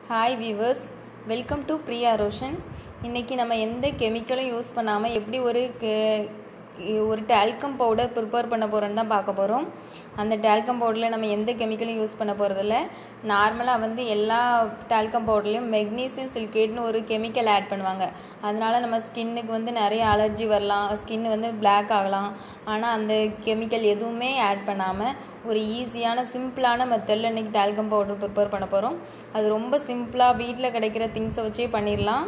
hi viewers welcome to Priya Roshan இன்றைக்கி நம்ம எந்த கெமிக்கலும் யூஸ் பண்ணாமல் எப்படி ஒரு கெ- ஒரு டால்கம் பவுடர் ப்ரிப்பேர் பண்ண போகிறோன்னு தான் பார்க்க போகிறோம் அந்த டால்கம் பவுடரில் நம்ம எந்த கெமிக்கலும் யூஸ் பண்ண போகிறதில்ல நார்மலாக வந்து எல்லா டால்கம் பவுடர்லேயும் மெக்னீசியம் சிலிகேட்னு ஒரு கெமிக்கல் ஆட் பண்ணுவாங்க அதனால நம்ம ஸ்கின்னுக்கு வந்து நிறைய அலர்ஜி வரலாம் ஸ்கின் வந்து பிளாக் ஆகலாம் ஆனால் அந்த கெமிக்கல் எதுவுமே ஆட் பண்ணாமல் ஒரு ஈஸியான சிம்பிளான மெத்தடில் இன்றைக்கி டால்கம் பவுடர் ப்ரிப்பேர் பண்ண போகிறோம் அது ரொம்ப சிம்பிளாக வீட்டில் கிடைக்கிற திங்ஸை வச்சே பண்ணிடலாம்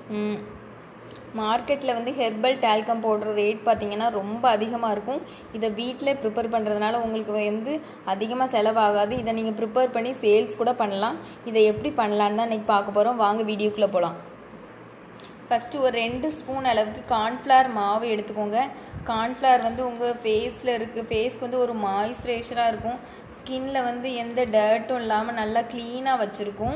மார்க்கெட்டில் வந்து ஹெர்பல் டால்கம் பவுடர் ரேட் பார்த்தீங்கன்னா ரொம்ப அதிகமாக இருக்கும் இதை வீட்டில் ப்ரிப்பேர் பண்ணுறதுனால உங்களுக்கு வந்து அதிகமாக செலவாகாது இதை நீங்கள் ப்ரிப்பேர் பண்ணி சேல்ஸ் கூட பண்ணலாம் இதை எப்படி பண்ணலான்னு தான் இன்றைக்கி பார்க்க போகிறோம் வாங்க வீடியோக்குள்ளே போகலாம் ஃபஸ்ட்டு ஒரு ரெண்டு ஸ்பூன் அளவுக்கு கார்ன்ஃப்ளவர் மாவு எடுத்துக்கோங்க கார்ன்ஃப்ளவர் வந்து உங்கள் ஃபேஸில் இருக்குது ஃபேஸ்க்கு வந்து ஒரு மாய்ஸ்சரைசராக இருக்கும் ஸ்கின்ல வந்து எந்த டர்ட்டும் இல்லாமல் நல்லா க்ளீனாக வச்சுருக்கும்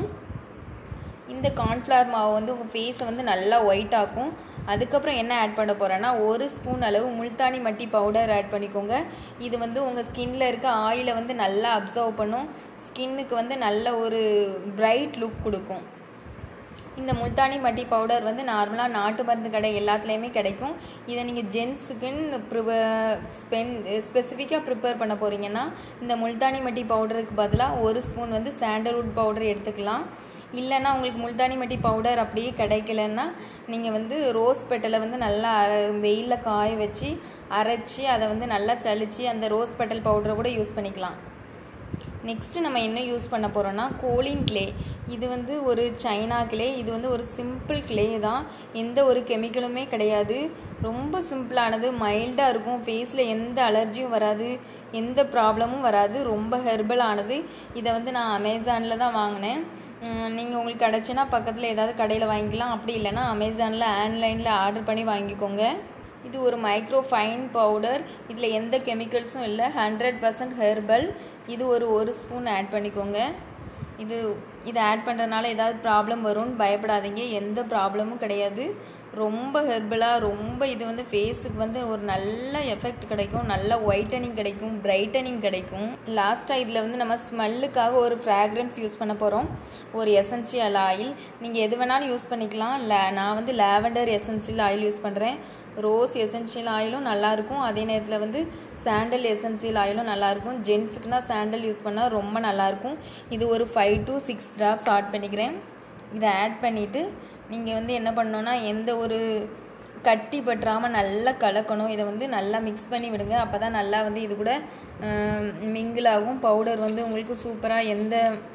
இந்த கார்ன்ஃப்ளவர் மாவு வந்து உங்கள் ஃபேஸை வந்து நல்லா ஒயிட் ஆக்கும் அதுக்கப்புறம் என்ன ஆட் பண்ண போகிறேன்னா ஒரு ஸ்பூன் அளவு முல்தானி மட்டி பவுடர் ஆட் பண்ணிக்கோங்க இது வந்து உங்கள் ஸ்கின்ல இருக்க ஆயிலை வந்து நல்லா அப்சர்வ் பண்ணும் ஸ்கின்னுக்கு வந்து நல்ல ஒரு பிரைட் லுக் கொடுக்கும் இந்த முல்தானி மட்டி பவுடர் வந்து நார்மலாக நாட்டு மருந்து கடை எல்லாத்துலேயுமே கிடைக்கும் இதை நீங்கள் ஜென்ஸுக்குன்னு ப்ரிவ ஸ்பென் ஸ்பெசிஃபிக்காக ப்ரிப்பேர் பண்ண போகிறீங்கன்னா இந்த முல்தானி மட்டி பவுடருக்கு பதிலாக ஒரு ஸ்பூன் வந்து சாண்டல்வுட் பவுடர் எடுத்துக்கலாம் இல்லைன்னா உங்களுக்கு முல்தானி மட்டி பவுடர் அப்படியே கிடைக்கலன்னா நீங்கள் வந்து ரோஸ் பெட்டலை வந்து நல்லா அர வெயிலில் காய வச்சு அரைச்சி அதை வந்து நல்லா சலிச்சு அந்த ரோஸ் பெட்டல் பவுடரை கூட யூஸ் பண்ணிக்கலாம் நெக்ஸ்ட்டு நம்ம என்ன யூஸ் பண்ண போகிறோன்னா கோலின் கிளே இது வந்து ஒரு சைனா கிளே இது வந்து ஒரு சிம்பிள் கிளே தான் எந்த ஒரு கெமிக்கலுமே கிடையாது ரொம்ப சிம்பிளானது மைல்டாக இருக்கும் ஃபேஸில் எந்த அலர்ஜியும் வராது எந்த ப்ராப்ளமும் வராது ரொம்ப ஹெர்பல் ஆனது இதை வந்து நான் அமேசானில் தான் வாங்கினேன் நீங்கள் உங்களுக்கு கிடச்சுன்னா பக்கத்தில் ஏதாவது கடையில் வாங்கிக்கலாம் அப்படி இல்லைன்னா அமேசானில் ஆன்லைனில் ஆர்டர் பண்ணி வாங்கிக்கோங்க இது ஒரு மைக்ரோ ஃபைன் பவுடர் இதில் எந்த கெமிக்கல்ஸும் இல்லை ஹண்ட்ரட் பர்சன்ட் ஹெர்பல் இது ஒரு ஒரு ஸ்பூன் ஆட் பண்ணிக்கோங்க இது இதை ஆட் பண்ணுறதுனால ஏதாவது ப்ராப்ளம் வரும்னு பயப்படாதீங்க எந்த ப்ராப்ளமும் கிடையாது ரொம்ப ஹெர்பலாக ரொம்ப இது வந்து ஃபேஸுக்கு வந்து ஒரு நல்ல எஃபெக்ட் கிடைக்கும் நல்ல ஒயிட்டனிங் கிடைக்கும் பிரைட்டனிங் கிடைக்கும் லாஸ்ட்டாக இதில் வந்து நம்ம ஸ்மெல்லுக்காக ஒரு ஃப்ராக்ரன்ஸ் யூஸ் பண்ண போகிறோம் ஒரு எசென்சியல் ஆயில் நீங்கள் எது வேணாலும் யூஸ் பண்ணிக்கலாம் ல நான் வந்து லாவெண்டர் எசென்சியல் ஆயில் யூஸ் பண்ணுறேன் ரோஸ் எசென்சியல் ஆயிலும் நல்லாயிருக்கும் அதே நேரத்தில் வந்து சாண்டல் எசென்சியல் ஆயிலும் நல்லாயிருக்கும் ஜென்ஸுக்குனா சாண்டல் யூஸ் பண்ணால் ரொம்ப நல்லாயிருக்கும் இது ஒரு five to six drops add பண்ணிக்கிறேன் இதை ஆட் பண்ணிவிட்டு நீங்கள் வந்து என்ன பண்ணணுன்னா எந்த ஒரு கட்டி பற்றாமல் நல்லா கலக்கணும் இதை வந்து நல்லா மிக்ஸ் பண்ணி விடுங்க அப்போ தான் நல்லா வந்து இது கூட மிங்கிள் ஆகும் பவுடர் வந்து உங்களுக்கு சூப்பராக எந்த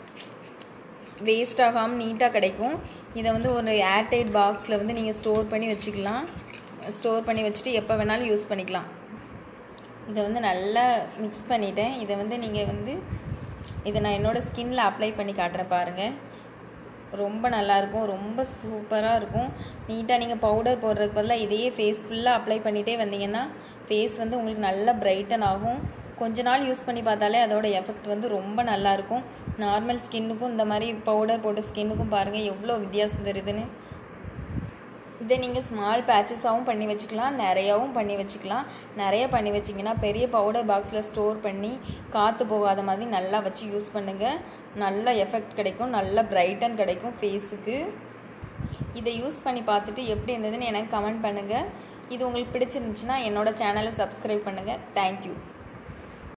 வேஸ்ட் ஆகாமல் நீட்டாக கிடைக்கும் இதை வந்து ஒரு ஏர்டைட் பாக்ஸில் வந்து நீங்கள் ஸ்டோர் பண்ணி வச்சுக்கலாம் ஸ்டோர் பண்ணி வச்சுட்டு எப்போ வேணாலும் யூஸ் பண்ணிக்கலாம் இதை வந்து நல்லா மிக்ஸ் பண்ணிட்டேன் இதை வந்து நீங்கள் வந்து இதை நான் என்னோடய ஸ்கின்ல அப்ளை பண்ணி காட்டுறேன் பாருங்கள் ரொம்ப நல்லாயிருக்கும் ரொம்ப சூப்பராக இருக்கும் நீட்டாக நீங்கள் பவுடர் போடுறதுக்கு பதிலாக இதையே ஃபேஸ் ஃபுல்லாக அப்ளை பண்ணிகிட்டே வந்தீங்கன்னா ஃபேஸ் வந்து உங்களுக்கு நல்லா பிரைட்டன் ஆகும் கொஞ்ச நாள் யூஸ் பண்ணி பார்த்தாலே அதோட எஃபெக்ட் வந்து ரொம்ப நல்லாயிருக்கும் நார்மல் ஸ்கின்னுக்கும் இந்த மாதிரி பவுடர் போட்ட ஸ்கின்னுக்கும் பாருங்கள் எவ்வளோ வித்தியாசம் தெரியுதுன்னு இதை நீங்கள் ஸ்மால் பேச்சஸாகவும் பண்ணி வச்சுக்கலாம் நிறையாவும் பண்ணி வச்சுக்கலாம் நிறைய பண்ணி வச்சிங்கன்னா பெரிய பவுடர் பாக்ஸில் ஸ்டோர் பண்ணி காற்று போகாத மாதிரி நல்லா வச்சு யூஸ் பண்ணுங்கள் நல்ல எஃபெக்ட் கிடைக்கும் நல்ல பிரைட்டன் கிடைக்கும் ஃபேஸுக்கு இதை யூஸ் பண்ணி பார்த்துட்டு எப்படி இருந்ததுன்னு எனக்கு கமெண்ட் பண்ணுங்கள் இது உங்களுக்கு பிடிச்சிருந்துச்சுன்னா என்னோட சேனலை சப்ஸ்கிரைப் பண்ணுங்கள் தேங்க்யூ